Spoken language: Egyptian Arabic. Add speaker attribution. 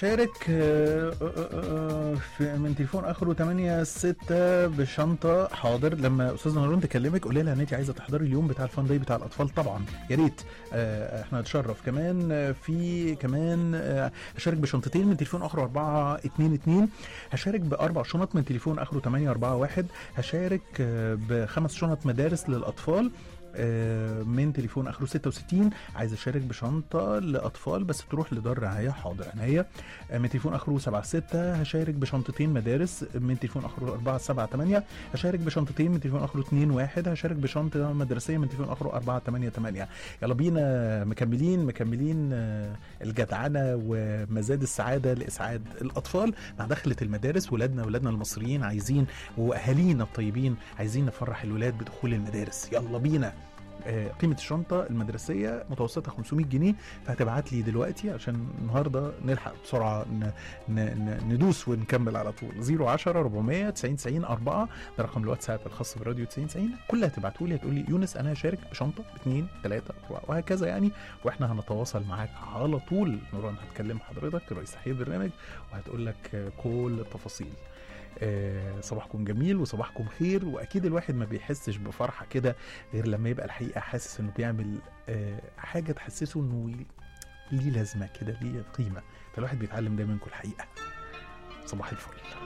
Speaker 1: هشارك آه، آه، آه، في من تليفون اخره 8 6 بشنطه حاضر لما استاذه نوران تكلمك قولي لها ان انت عايزه تحضري اليوم بتاع الفان داي بتاع الاطفال طبعا يا ريت آه، احنا نتشرف كمان آه، في كمان آه، هشارك بشنطتين من تليفون اخره 4 2 2 هشارك باربع شنط من تليفون اخره 8 4 1 هشارك آه، بخمس شنط مدارس للاطفال آه، من تليفون اخره 66 عايز اشارك بشنطه لاطفال بس تروح لدار رعايه حاضر عينيا آه، من تليفون اخره 76 هشارك بشنطتين مدارس من تليفون اخره 478 هشارك بشنطتين من تليفون اخره 21 هشارك بشنطه مدرسيه من تليفون اخره 488 يلا بينا مكملين مكملين آه، الجدعنه ومزاد السعاده لاسعاد الاطفال مع دخله المدارس ولادنا ولادنا المصريين عايزين واهالينا الطيبين عايزين نفرح الولاد بدخول المدارس يلا بينا آه، قيمة الشنطة المدرسية متوسطة 500 جنيه فهتبعت لي دلوقتي عشان النهاردة نلحق بسرعة ن... ن... ن... ندوس ونكمل على طول 010 400 90 90 4 ده رقم الواتساب الخاص براديو 90 90 كلها تبعتوا لي هتقول لي يونس أنا هشارك بشنطة باثنين ثلاثة أربعة وهكذا يعني واحنا هنتواصل معاك على طول نوران هتكلم حضرتك رئيس تحرير البرنامج وهتقول لك آه، كل التفاصيل آه، صباحكم جميل وصباحكم خير واكيد الواحد ما بيحسش بفرحه كده غير لما يبقى الحقيقه حاسس انه بيعمل آه، حاجه تحسسه انه ي- ليه لازمه كده ليه قيمه فالواحد بيتعلم دايما كل حقيقه صباح الفل